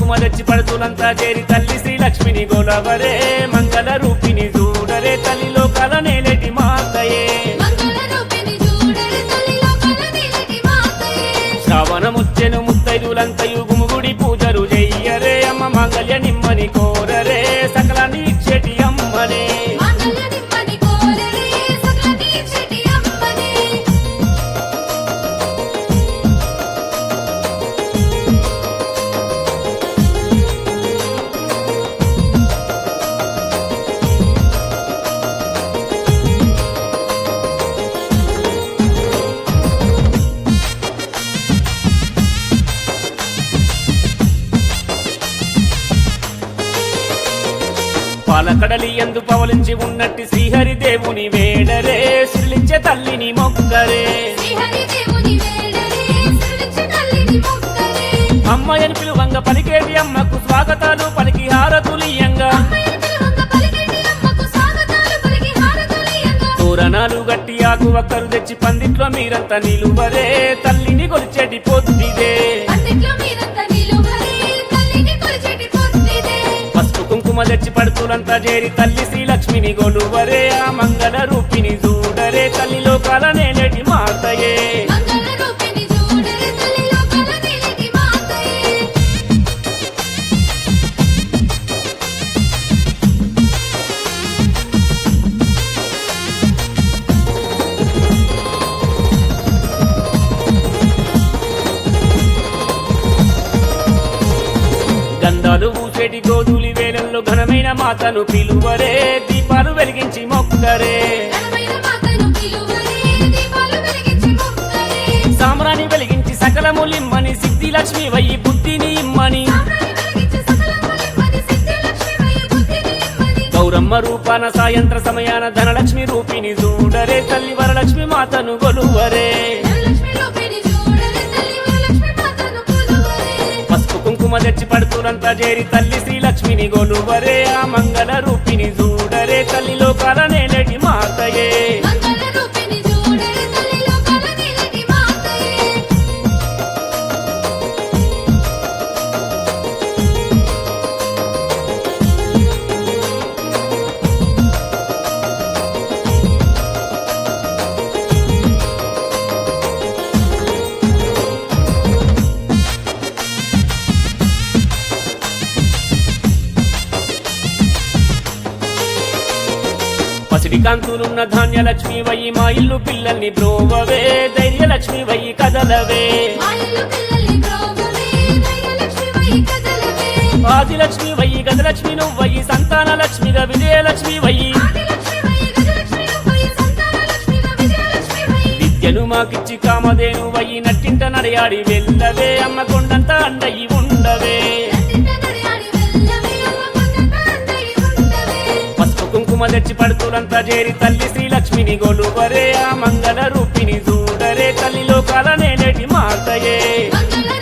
కుంకుమ తెచ్చి పడుతులంతా చేరి తల్లి శ్రీ లక్ష్మిని గోలవరే మంగళ రూపిణి చూడరే తల్లి లోకాల నేలేటి మాతయే మంగళ రూపిణి చూడరే తల్లి లోకాల నీలిటి మాతయే శ్రావణ ముచ్చెను ముత్తైదులంతయు గుముగుడి పూజలు చెయ్యరే అమ్మ మంగళ్య నిమ్మని కోరరే సకలాన్ని ఇచ్చేటి అమ్మనే మంగళ నిమ్మని కోరరే సకల తీర్చేటి అమ్మనే పాలకడలి ఎందు పవలించి ఉన్నట్టి శ్రీహరి దేవుని వేడరే శ్రీలించే తల్లిని మొక్కరే శ్రీహరి దేవుని వేడరే శ్రీలించ తల్లిని మొక్కరే అమ్మయని పిలువంగ పలికేటి అమ్మకు స్వాగతాలు పలికి హారతులియంగా అమ్మయ్య పిలువంగ పలికేటి అమ్మకు స్వాగతాలు పలికి హారతులియంగా తోరణాలు గట్టి ఆకు ఒక్కరు తెచ్చి పందిట్లో మీరంతా నిలువరే తల్లిని కొలిచేటి పొద్దిదే పందిట్లో మీరంతా నిలువరే తల్లిని కొలిచేటి పొద్దిదే పసుపు కుంకుమ తెచ్చి పడుతులంతా చేరి తల్లి శ్రీ లక్ష్మిని గొలువరే ఆ మంగళ రూపిణి చూడరే తల్లి లోకాల నేలేటి మాతయే మంగళ రూపిణి చూడరే తల్లి లోకాల నీలిటి మాతయే గంధాలు ఊసేటి గోధులి వేలల్లో ఘనమైన మాతను పిలువరే దీపాలు వెలిగించి మొక్కరే ఘనమైన మాతను పిలువరే దీపాలు వెలిగించి మొక్కరే సామ్రాణి వెలిగించి సకలములిమ్మని సిద్ధి లక్ష్మి వయ్యి బుద్ధిని ఇమ్మని సామ్రాణి వెలిగించి సకలములిమ్మని సిద్ధి లక్ష్మివయ్య బుద్ధిని ఇమ్మని గౌరమ్మ రూపాన సాయంత్ర సమయాన ధనలక్ష్మి రూపిణి చూడరే తల్లి వరలక్ష్మి మాతను గొలువరే ధనలక్ష్మి రూపిణి చూడరే తల్లి వరలక్ష్మి మాతను కొలువరే పసుపు కుంకుమ తెచ్చి పడుతులంతా చేరి తల్లి శ్రీ లక్ష్మిని గొలువరే ఆ మంగళ రూపిణి చూడరే తల్లి లోకాల నేలేటి మాతయే మంగళ రూపిణి చూడరే తల్లి లోకాల నీలిటి మాతయే పసిడి కాంతులున్న ధాన్య లక్ష్మి వయ్యి మా ఇల్లు పిల్లల్ని బ్రోవవే ధైర్య లక్ష్మి వయ్యి కదలవే మా ఇల్లు పిల్లల్ని బ్రోవవే ధైర్యలక్ష్మి వై కదలవే ఆదిలక్ష్మి వయ్యి గజలక్ష్మి నువ్వయ్యి సంతాన లక్ష్మిగా విజయలక్ష్మి వయ్యి ఆదిలక్ష్మి వై గజలక్ష్మి వై సంతానలక్ష్మిగా విజయలక్ష్మి వై విద్యను మాకిచ్చి కామధేను వయ్యి నట్టింట నడయాడి వెళ్ళవే అమ్మ కొండంత అండయి ఉండవే నన్నింట నడియాడి వెళ్ళవే అమ్మ కొండంత అందరి ఉండవే పసుపు కుంకుమ తెచ్చి పడుతులంతా చేరి తల్లి శ్రీ లక్ష్మిని గొలువరే ఆ మంగళ రూపిణి చూడరే తల్లి లోకాల నేనేటి మాతయే మంగళ